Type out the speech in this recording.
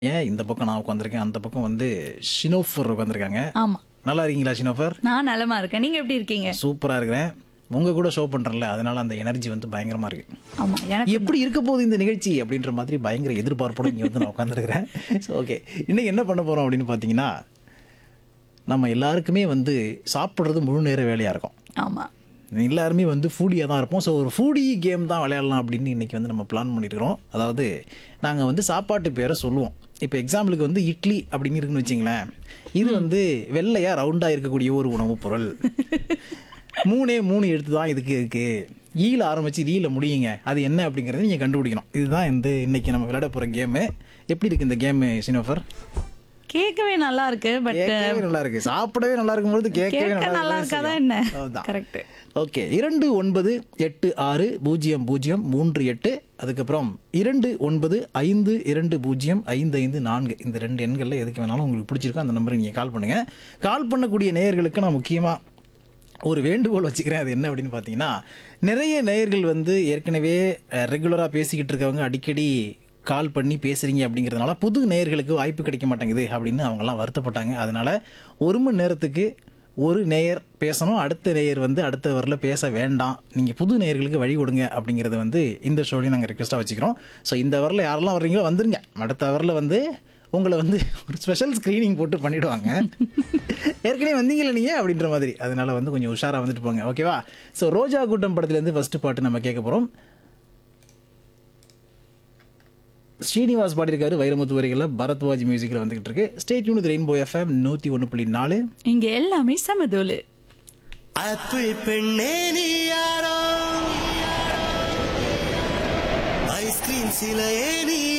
ஏன் இந்த பக்கம் நான் உட்காந்துருக்கேன் அந்த பக்கம் வந்து ஷினோஃபர் உட்காந்துருக்காங்க ஆமா நல்லா இருக்கீங்களா ஷினோஃபர் நான் நலமா இருக்கேன் நீங்க எப்படி இருக்கீங்க சூப்பரா இருக்கிறேன் உங்க கூட ஷோ பண்றேன்ல அதனால அந்த எனர்ஜி வந்து பயங்கரமா இருக்கு ஆமா எனக்கு எப்படி இருக்க போகுது இந்த நிகழ்ச்சி அப்படின்ற மாதிரி பயங்கர எதிர்பார்ப்போட இங்க வந்து நான் உட்காந்துருக்கிறேன் ஓகே இன்னைக்கு என்ன பண்ண போறோம் அப்படின்னு பாத்தீங்கன்னா நம்ம எல்லாருக்குமே வந்து சாப்பிட்றது முழு நேர வேலையா இருக்கும் ஆமா எல்லாருமே வந்து ஃபூடியாக தான் இருப்போம் ஸோ ஒரு ஃபூடி கேம் தான் விளையாடலாம் அப்படின்னு இன்றைக்கி வந்து நம்ம பிளான் பண்ணியிருக்கிறோம் அதாவது நாங்கள் வந்து சாப்பாட்டு பேரை சொல்லுவோம் இப்போ எக்ஸாம்பிளுக்கு வந்து இட்லி அப்படின்னு இருக்குன்னு வச்சிங்களேன் இது வந்து வெள்ளையாக ரவுண்டாக இருக்கக்கூடிய ஒரு உணவுப் பொருள் மூணே மூணு எழுத்து தான் இதுக்கு இருக்கு ஈல ஆரம்பிச்சு ரீல முடியுங்க அது என்ன அப்படிங்கறத நீங்க கண்டுபிடிக்கணும் இதுதான் இந்த இன்னைக்கு நம்ம விளையாட போற கேமு எப்படி இருக்கு இந்த கேம் சினோஃபர் கேட்கவே நல்லா இருக்கு பட் கேட்கவே நல்லா இருக்கு சாப்பிடவே நல்லா இருக்கும்போது கேட்கவே கேட்க நல்லா நல்லா இருக்கவே இருக்காதா செய்யும். என்ன அதுதான். கரெக்ட் ஓகே இரண்டு ஒன்பது எட்டு ஆறு பூஜ்ஜியம் பூஜ்ஜியம் மூன்று எட்டு அதுக்கப்புறம் இரண்டு ஒன்பது ஐந்து இரண்டு பூஜ்ஜியம் ஐந்து ஐந்து நான்கு இந்த ரெண்டு எண்களில் எதுக்கு வேணாலும் உங்களுக்கு பிடிச்சிருக்கோ அந்த நம்பருக்கு நீங்கள் கால் பண்ணுங்கள் கால் பண்ணக்கூடிய நேயர்களுக்கு நான் முக்கியமாக ஒரு வேண்டுகோள் வச்சுக்கிறேன் அது என்ன அப்படின்னு பார்த்தீங்கன்னா நிறைய நேயர்கள் வந்து ஏற்கனவே ரெகுலராக பேசிக்கிட்டு இருக்கவங்க அடிக்கடி கால் பண்ணி பேசுறீங்க அப்படிங்கிறதுனால புது நேயர்களுக்கு வாய்ப்பு கிடைக்க மாட்டேங்குது அப்படின்னு அவங்கெல்லாம் வருத்தப்பட்டாங்க அதனால ஒரு மணி நேரத்துக்கு ஒரு நேயர் பேசணும் அடுத்த நேயர் வந்து அடுத்த வரல பேச வேண்டாம் நீங்கள் புது நேயர்களுக்கு வழி கொடுங்க அப்படிங்கிறத வந்து இந்த ஷோலையும் நாங்கள் ரிக்வெஸ்ட்டாக வச்சுக்கிறோம் ஸோ இந்த வரல யாரெல்லாம் வர்றீங்களோ வந்துருங்க அடுத்த வரல வந்து உங்களை வந்து ஒரு ஸ்பெஷல் ஸ்க்ரீனிங் போட்டு பண்ணிடுவாங்க ஏற்கனவே வந்தீங்களே நீங்கள் அப்படின்ற மாதிரி அதனால வந்து கொஞ்சம் உஷாராக வந்துட்டு போங்க ஓகேவா ஸோ ரோஜா கூட்டம் படத்துலேருந்து ஃபர்ஸ்ட் பாட்டு நம்ம கேட்க போகிறோம் ஸ்ரீனிவாஸ் பாடியிருக்காரு வைரமுத்து வரிகளில் பரத்வாஜ் மியூசிக்கில் வந்துகிட்டு இருக்கு ஸ்டேட் யூனிட் ரெயின்போ எஃப்எம் நூற்றி ஒன்று புள்ளி நாலு இங்க எல்லாமே சமதோலு ஆப்பிள் பெண்ணே நீ யாரோ ஐஸ்கிரீம் சிலையே நீ